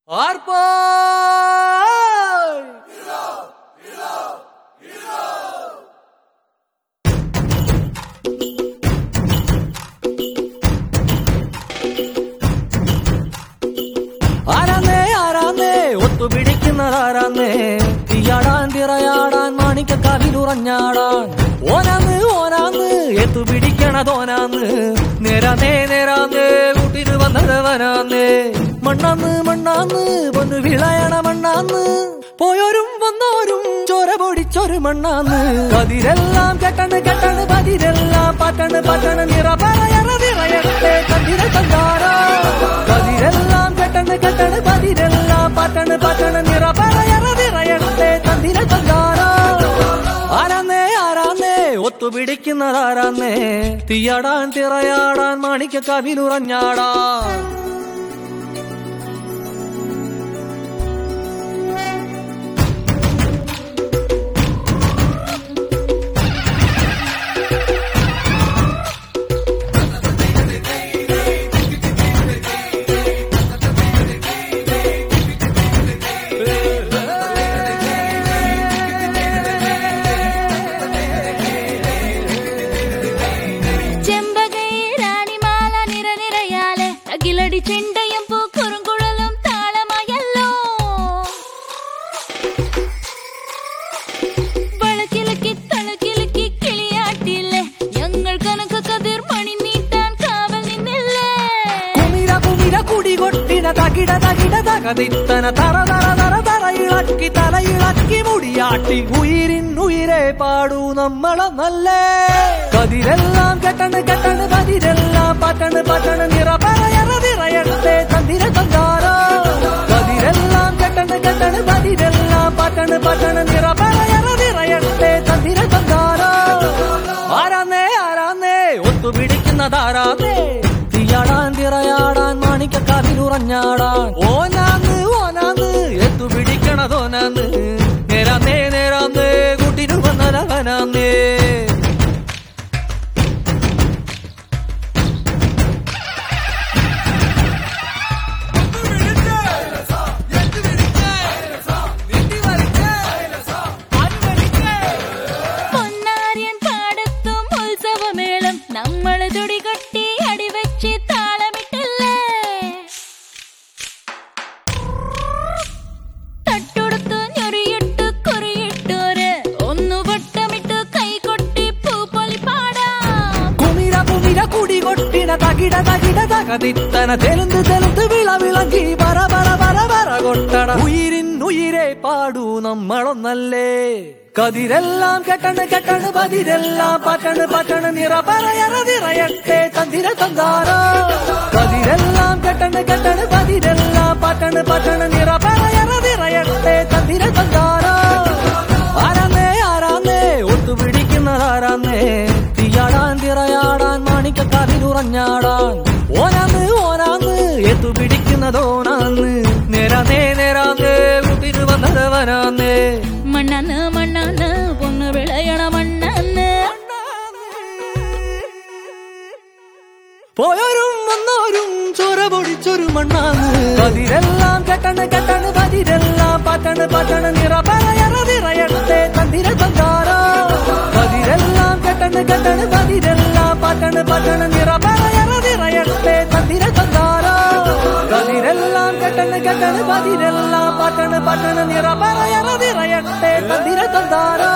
ആർപ്പായ് ആരാന്നേ ആരാന്നേ ഒത്തുപിടിക്കുന്നതാരാന്നേ തീയാടാൻ തിറയാടാൻ മാണിക്ക കവിലുറഞ്ഞാടാൻ ഓനാന്ന് ഓനാന്ന് എത്തുപിടിക്കണതോനാന്ന് നേരാന്നേ നേരാന്നേ കൂട്ടിന് വന്നതവനാന്നേ മണ്ണാന്ന് മണ്ണാന്ന് വന്ന് വിളയണ മണ്ണാന്ന് പോയോരും വന്നോരും ചോര പൊടിച്ചൊരു മണ്ണാന്ന് പതിരെല്ലാം കെട്ടണ് കെട്ടണ് പതിരെല്ലാം പാട്ടണ് പാട്ടണ് നിറ പറയറ നിറയട്ടെ കതിര കണ്ടാരോ കതിരെല്ലാം കെട്ടണ് കെട്ടണ് പതിരെല്ലാം പാട്ടണ് പാട്ടണ് നിറ പറയറ നിറയട്ടെ കതിര കണ്ടാരോ ആരാന്നേ ആരാന്നേ ഒത്തുപിടിക്കുന്നതാരാന്നേ തീയാടാൻ തിറയാടാൻ മാണിക്ക കവിലുറഞ്ഞാടാൻ ചെമ്പകൈ റാണിമാല നിരനിരയാലെ അകിലടി ചെണ്ടയും പൂക്കുറുങ്കുഴലും താളമയല്ലോ വളക്കിലക്കി തളക്കിലക്കി കിളിയാട്ടില്ലേ ഞങ്ങൾ കനക കതിർ മണി നീട്ടാൻ കാവൽ നിന്നില്ലേ കുമിര കുമിര കുടി കൊട്ടിന തകിട തകിട തകതിത്തന തറ തറ തറ തറ ഇളക്കി തല ഇളക്കി മുടിയാട്ടി ഉയിരിൻ ഉയിരെ പാടൂ നമ്മളെ നല്ലേ കതിരെല്ലാം കെട്ടണ് കെട്ടണ് കതിരെല്ലാം പാട്ടണ് പാട്ടണ് നിറ പറയറ നിറയട്ടെ തന്തിര തന്താരോ കതിരെല്ലാം കെട്ടണ് കെട്ടണ് കതിരെല്ലാം പാട്ടണ് പാട്ടണ് നിറ പറയറ നിറയട്ടെ തന്തിര തന്താരോ ആരാന്നേ ആരാന്നേ ഒത്തുപിടിക്കുന്നതാരാന്നേ തീയാടാൻ തിറയാടാൻ മാണിക്ക കാതിലുറഞ്ഞാടാൻ ഓനാന്ന് ഓനാന്ന് എത്തുപിടിക്കണതോനാന്ന് നേരാന്നേ നേരാന്നേ കൂട്ടിനു വന്നതവനാന്നേ പൊന്നാര്യൻ പാടത്തും ഉത്സവമേളം നമ്മള് തുടികൊട്ടി അടിവെച്ച് താളമിട്ടല്ലേ തട്ടുടുത്ത് ഞൊറിയിട്ട് കുറിയിട്ടോര് ഒന്നു വട്ടമിട്ട് കൈകൊട്ടി പൂപ്പൊലി പാടാം കുമിര കുമിര കുടി കൊട്ടിന തകിട തകിട തകതിത്തന തെലുന്ത് തെലുന്ത് വിള വിളങ്കി പറ പറ പറ പറ കൊട്ടണ ഉയിരിൻ ഉയിരെ പാടൂ നമ്മളൊന്നല്ലേ കതിരെല്ലാം കെട്ടണ് കെട്ടണ് പതിരെല്ലാം പാട്ടണ് പാട്ടണ് നിറ പറയറ നിറയട്ടെ തന്തിര തന്താരോ കതിരെല്ലാം കെട്ടണ് കെട്ടണ് പതിരെല്ലാം പാട്ടണ് പാട്ടണ് നിറ പറയറ നിറയട്ടെ തന്തിര തന്താരോ ആരാന്നേ ആരാന്നേ ഒത്തുപിടിക്കുന്നതാരാന്നേ തീയാടാൻ തിറയാടാൻ മാണിക്ക കതിലുറഞ്ഞാടാൻ ഓനാന്ന് ഓനാന്ന് എത്തുപിടിക്കുന്നതോനാന്ന് നേരാന്നേ നേരാന്നേ കുതിരു വന്നതവനാന്നേ മണ്ണാന്ന് മണ്ണാന്ന് പൊന്ന് വിളയണ മണ്ണാന്ന് പോയോരും വന്നോരും ചോര പൊടിച്ചൊരു മണ്ണാന്ന് പതിരെല്ലാം കെട്ടണ് കെട്ടണ് പതിരെല്ലാം പാട്ടണ് പാട്ടണ് നിറ പറയറ നിറയട്ടെ തന്തിര തന്താരോ പതിരെല്ലാം കെട്ടണ് കെട്ടണ് പതിരെല്ലാം പാട്ടണ് പാട്ടണ് നിറ പറയറ നിറയട്ടെ തന്തിര തന്താരോ പതിരെല്ലാം കെട്ടണ് കെട്ടണ് പതിരെല്ലാം പാട്ടണ് പാട്ടണ് നിറ പറയറ നിറയട്ടെ തന്തിര തന്താരോ